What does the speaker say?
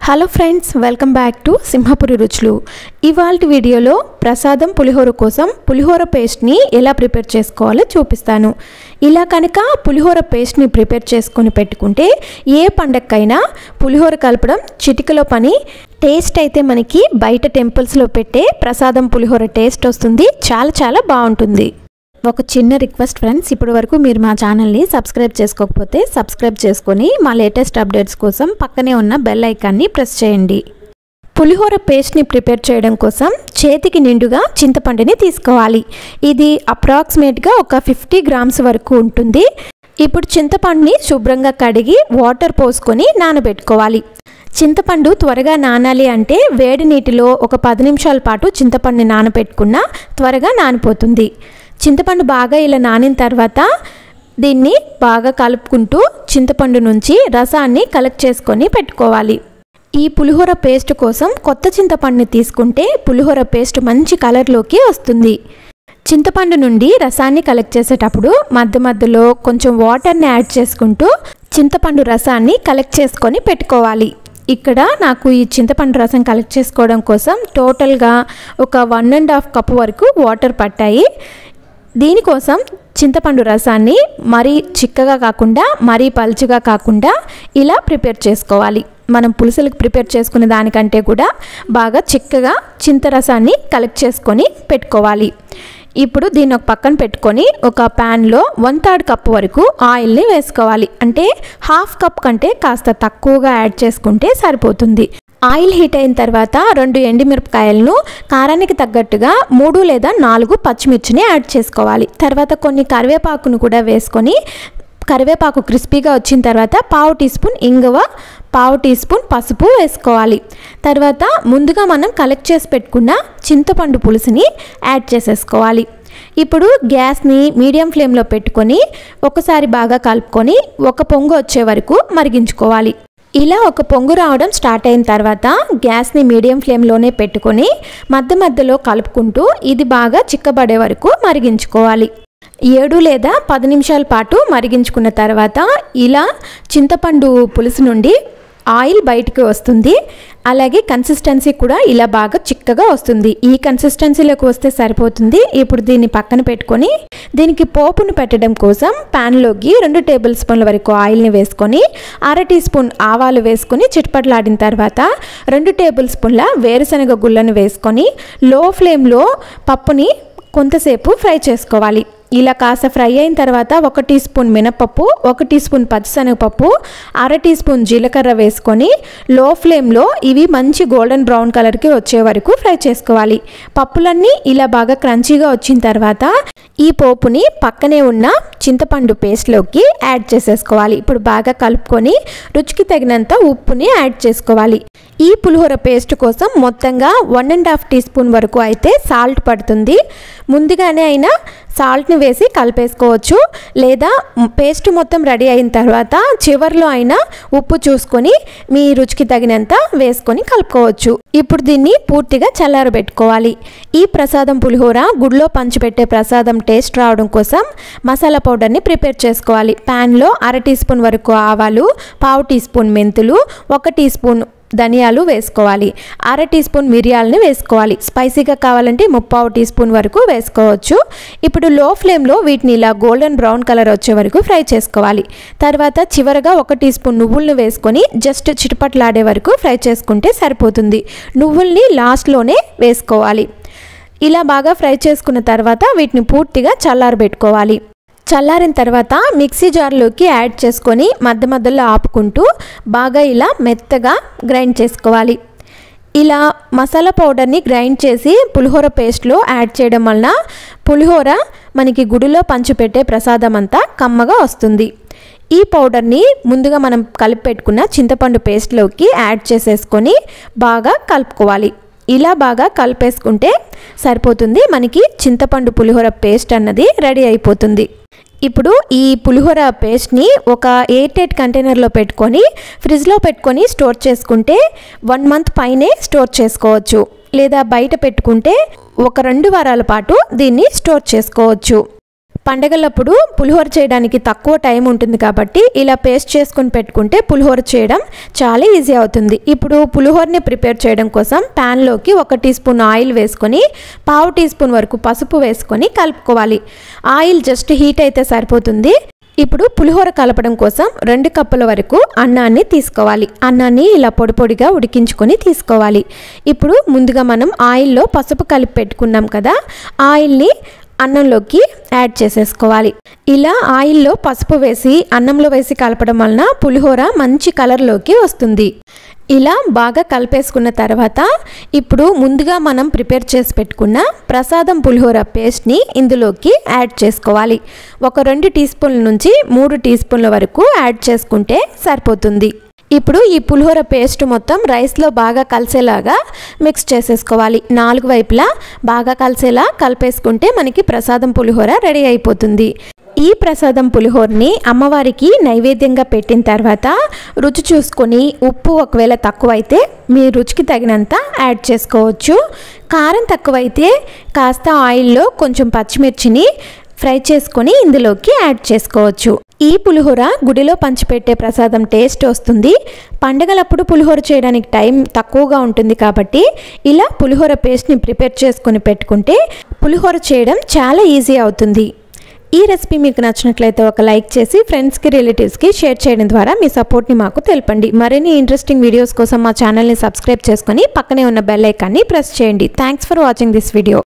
hello friends welcome back to Simhapuri రుచులు ఇవాళ వీడియోలో ప్రసాదం పులిహోర కోసం పులిహోర పేస్ట్ని ఎలా ప్రిపేర్ చేసుకోవాలో చూపిస్తాను ఇలా కనుక పులిహోర పేస్ట్ని ప్రిపేర్ చేసుకొని పెట్టుకుంటే ఏ పండక్కైనా పులిహోర కలపడం చిటికలో పని టేస్ట్ అయితే మనకి బయట టెంపుల్స్లో పెట్టే ప్రసాదం పులిహోర టేస్ట్ వస్తుంది చాలా చాలా బాగుంటుంది ఒక చిన్న రిక్వెస్ట్ ఫ్రెండ్స్ ఇప్పటి వరకు మీరు మా ఛానల్ని సబ్స్క్రైబ్ చేసుకోకపోతే సబ్స్క్రైబ్ చేసుకొని మా లేటెస్ట్ అప్డేట్స్ కోసం పక్కనే ఉన్న బెల్ ఐకాన్ని ప్రెస్ చేయండి పులిహోర పేస్ట్ని ప్రిపేర్ చేయడం కోసం చేతికి నిండుగా చింతపండుని తీసుకోవాలి ఇది అప్రాక్సిమేట్గా ఒక ఫిఫ్టీ గ్రామ్స్ వరకు ఉంటుంది ఇప్పుడు చింతపండుని శుభ్రంగా కడిగి వాటర్ పోసుకొని నానబెట్టుకోవాలి చింతపండు త్వరగా నానాలి అంటే వేడి నీటిలో ఒక పది నిమిషాల పాటు చింతపండుని నానబెట్టుకున్న త్వరగా నానిపోతుంది చింతపండు బాగా ఇలా నానిన తర్వాత దీన్ని బాగా కలుపుకుంటూ చింతపండు నుంచి రసాన్ని కలెక్ట్ చేసుకొని పెట్టుకోవాలి ఈ పులిహోర పేస్ట్ కోసం కొత్త చింతపండుని తీసుకుంటే పులిహోర పేస్ట్ మంచి కలర్లోకి వస్తుంది చింతపండు నుండి రసాన్ని కలెక్ట్ చేసేటప్పుడు మధ్య మధ్యలో కొంచెం వాటర్ని యాడ్ చేసుకుంటూ చింతపండు రసాన్ని కలెక్ట్ చేసుకొని పెట్టుకోవాలి ఇక్కడ నాకు ఈ చింతపండు రసం కలెక్ట్ చేసుకోవడం కోసం టోటల్గా ఒక వన్ అండ్ హాఫ్ కప్ వరకు వాటర్ పట్టాయి దీనికోసం చింతపండు రసాన్ని మరీ చిక్కగా కాకుండా మరీ పలుచగా కాకుండా ఇలా ప్రిపేర్ చేసుకోవాలి మనం పులుసులకు ప్రిపేర్ చేసుకునే దానికంటే కూడా బాగా చిక్కగా చింతరసాన్ని కలెక్ట్ చేసుకొని పెట్టుకోవాలి ఇప్పుడు దీన్ని ఒక పక్కన పెట్టుకొని ఒక ప్యాన్లో వన్ థర్డ్ కప్ వరకు ఆయిల్ని వేసుకోవాలి అంటే హాఫ్ కప్ కంటే కాస్త తక్కువగా యాడ్ చేసుకుంటే సరిపోతుంది ఆయిల్ హీట్ అయిన తర్వాత రెండు ఎండుమిరపకాయలను కారానికి తగ్గట్టుగా మూడు లేదా నాలుగు పచ్చిమిర్చిని యాడ్ చేసుకోవాలి తర్వాత కొన్ని కరివేపాకును కూడా వేసుకొని కరివేపాకు క్రిస్పీగా వచ్చిన తర్వాత పావు టీ స్పూన్ ఇంగువ పావు టీ స్పూన్ పసుపు వేసుకోవాలి తర్వాత ముందుగా మనం కలెక్ట్ చేసి పెట్టుకున్న చింతపండు పులుసుని యాడ్ చేసేసుకోవాలి ఇప్పుడు గ్యాస్ని మీడియం ఫ్లేమ్లో పెట్టుకొని ఒకసారి బాగా కలుపుకొని ఒక పొంగు వచ్చే వరకు మరిగించుకోవాలి ఇలా ఒక పొంగు రావడం స్టార్ట్ అయిన తర్వాత గ్యాస్ని మీడియం ఫ్లేమ్లోనే పెట్టుకొని మధ్య మధ్యలో కలుపుకుంటూ ఇది బాగా చిక్కబడే వరకు మరిగించుకోవాలి ఏడు లేదా పది నిమిషాల పాటు మరిగించుకున్న తర్వాత ఇలా చింతపండు పులుసు నుండి ఆయిల్ బయటికి వస్తుంది అలాగే కన్సిస్టెన్సీ కూడా ఇలా బాగా చిక్కగా వస్తుంది ఈ కన్సిస్టెన్సీలోకి వస్తే సరిపోతుంది ఇప్పుడు దీన్ని పక్కన పెట్టుకొని దీనికి పోపును పెట్టడం కోసం ప్యాన్లోకి రెండు టేబుల్ స్పూన్ల వరకు ఆయిల్ని వేసుకొని అర టీ స్పూన్ ఆవాలు వేసుకొని చిట్పట్లాడిన తర్వాత రెండు టేబుల్ స్పూన్ల వేరుశనగ గుళ్ళను వేసుకొని లో ఫ్లేమ్లో పప్పుని కొంతసేపు ఫ్రై చేసుకోవాలి ఇలా కాస్త ఫ్రై అయిన తర్వాత ఒక టీ స్పూన్ మినపప్పు ఒక టీ స్పూన్ పచ్చిశనగపప్పు అర టీ స్పూన్ జీలకర్ర వేసుకొని లో ఫ్లేమ్లో ఇవి మంచి గోల్డెన్ బ్రౌన్ కలర్కి వచ్చే వరకు ఫ్రై చేసుకోవాలి పప్పులన్నీ ఇలా బాగా క్రంచీగా వచ్చిన తర్వాత ఈ పోపుని పక్కనే ఉన్న చింతపండు పేస్ట్లోకి యాడ్ చేసేసుకోవాలి ఇప్పుడు బాగా కలుపుకొని రుచికి తగినంత ఉప్పుని యాడ్ చేసుకోవాలి ఈ పులిహోర పేస్ట్ కోసం మొత్తంగా one and half teaspoon వరకు అయితే సాల్ట్ పడుతుంది ముందుగానే అయినా సాల్ట్ని వేసి కలిపేసుకోవచ్చు లేదా పేస్ట్ మొత్తం రెడీ అయిన తర్వాత చివరిలో అయినా ఉప్పు చూసుకొని మీ రుచికి తగినంత వేసుకొని కలుపుకోవచ్చు ఇప్పుడు దీన్ని పూర్తిగా చల్లారబెట్టుకోవాలి ఈ ప్రసాదం పులిహోర గుడిలో పంచిపెట్టే ప్రసాదం టేస్ట్ రావడం కోసం మసాలా పౌడర్ని ప్రిపేర్ చేసుకోవాలి ప్యాన్లో అర టీ స్పూన్ వరకు ఆవాలు పావు టీ స్పూన్ మెంతులు ఒక టీ స్పూన్ ధనియాలు వేసుకోవాలి అర టీ స్పూన్ మిరియాలని వేసుకోవాలి స్పైసీగా కావాలంటే ముప్పావు టీ స్పూన్ వరకు వేసుకోవచ్చు ఇప్పుడు లో ఫ్లేమ్లో వీటిని ఇలా గోల్డెన్ బ్రౌన్ కలర్ వచ్చే వరకు ఫ్రై చేసుకోవాలి తర్వాత చివరగా ఒక టీ స్పూన్ నువ్వులను వేసుకొని జస్ట్ చిటపట్లాడే వరకు ఫ్రై చేసుకుంటే సరిపోతుంది నువ్వుల్ని లాస్ట్లోనే వేసుకోవాలి ఇలా బాగా ఫ్రై చేసుకున్న తర్వాత వీటిని పూర్తిగా చల్లారబెట్టుకోవాలి చల్లారిన తర్వాత మిక్సీ జార్లోకి యాడ్ చేసుకొని మధ్య మధ్యలో ఆపుకుంటూ బాగా ఇలా మెత్తగా గ్రైండ్ చేసుకోవాలి ఇలా మసాలా పౌడర్ని గ్రైండ్ చేసి పులిహోర పేస్ట్లో యాడ్ చేయడం వలన పులిహోర మనకి గుడిలో పంచిపెట్టే ప్రసాదం అంతా కమ్మగా వస్తుంది ఈ పౌడర్ని ముందుగా మనం కలిపి పెట్టుకున్న చింతపండు పేస్ట్లోకి యాడ్ చేసేసుకొని బాగా కలుపుకోవాలి ఇలా బాగా కలిపేసుకుంటే సరిపోతుంది మనకి చింతపండు పులిహోర పేస్ట్ అన్నది రెడీ అయిపోతుంది ఇప్పుడు ఈ పులిహోర పేస్ట్ని ఒక ఎయిట్ ఎయిట్ కంటైనర్లో పెట్టుకొని ఫ్రిడ్జ్లో పెట్టుకొని స్టోర్ చేసుకుంటే వన్ మంత్ పైనే స్టోర్ చేసుకోవచ్చు లేదా బయట పెట్టుకుంటే ఒక రెండు వారాల పాటు దీన్ని స్టోర్ చేసుకోవచ్చు పండగలప్పుడు పులిహోర చేయడానికి తక్కువ టైం ఉంటుంది కాబట్టి ఇలా పేస్ట్ చేసుకొని పెట్టుకుంటే పులిహోర చేయడం చాలా ఈజీ అవుతుంది ఇప్పుడు పులిహోరని ప్రిపేర్ చేయడం కోసం ప్యాన్లోకి ఒక టీ స్పూన్ ఆయిల్ వేసుకొని పావు టీ స్పూన్ వరకు పసుపు వేసుకొని కలుపుకోవాలి ఆయిల్ జస్ట్ హీట్ అయితే సరిపోతుంది ఇప్పుడు పులిహోర కలపడం కోసం రెండు కప్పుల వరకు అన్నాన్ని తీసుకోవాలి అన్నాన్ని ఇలా పొడి పొడిగా ఉడికించుకొని తీసుకోవాలి ఇప్పుడు ముందుగా మనం ఆయిల్లో పసుపు కలిపి పెట్టుకున్నాం కదా ఆయిల్ని అన్నంలోకి యాడ్ చేసేసుకోవాలి ఇలా ఆయిల్లో పసుపు వేసి అన్నంలో వేసి కలపడం వలన పులిహోర మంచి కలర్లోకి వస్తుంది ఇలా బాగా కలిపేసుకున్న తర్వాత ఇప్పుడు ముందుగా మనం ప్రిపేర్ చేసి పెట్టుకున్న ప్రసాదం పులిహోర పేస్ట్ని ఇందులోకి యాడ్ చేసుకోవాలి ఒక రెండు టీ స్పూన్ల నుంచి మూడు టీ స్పూన్ల వరకు యాడ్ చేసుకుంటే సరిపోతుంది ఇప్పుడు ఈ పులిహోర పేస్ట్ మొత్తం రైస్లో బాగా కలిసేలాగా మిక్స్ చేసేసుకోవాలి నాలుగు వైపులా బాగా కలిసేలా కలిపేసుకుంటే మనకి ప్రసాదం పులిహోర రెడీ అయిపోతుంది ఈ ప్రసాదం పులిహోరని అమ్మవారికి నైవేద్యంగా పెట్టిన తర్వాత రుచి చూసుకొని ఉప్పు ఒకవేళ తక్కువైతే మీ రుచికి తగినంత యాడ్ చేసుకోవచ్చు కారం తక్కువైతే కాస్త ఆయిల్లో కొంచెం పచ్చిమిర్చిని ఫ్రై చేసుకొని ఇందులోకి యాడ్ చేసుకోవచ్చు ఈ పులిహోర గుడిలో పంచిపెట్టే ప్రసాదం టేస్ట్ వస్తుంది పండగలప్పుడు పులిహోర చేయడానికి టైం తక్కువగా ఉంటుంది కాబట్టి ఇలా పులిహోర పేస్ట్ని ప్రిపేర్ చేసుకొని పెట్టుకుంటే పులిహోర చేయడం చాలా ఈజీ అవుతుంది ఈ రెసిపీ మీకు నచ్చినట్లయితే ఒక లైక్ చేసి ఫ్రెండ్స్కి రిలేటివ్స్కి షేర్ చేయడం ద్వారా మీ సపోర్ట్ని మాకు తెలపండి మరిన్ని ఇంట్రెస్టింగ్ వీడియోస్ కోసం మా ఛానల్ని సబ్స్క్రైబ్ చేసుకొని పక్కనే ఉన్న బెల్ ఐకాన్ని ప్రెస్ చేయండి thanks for watching this video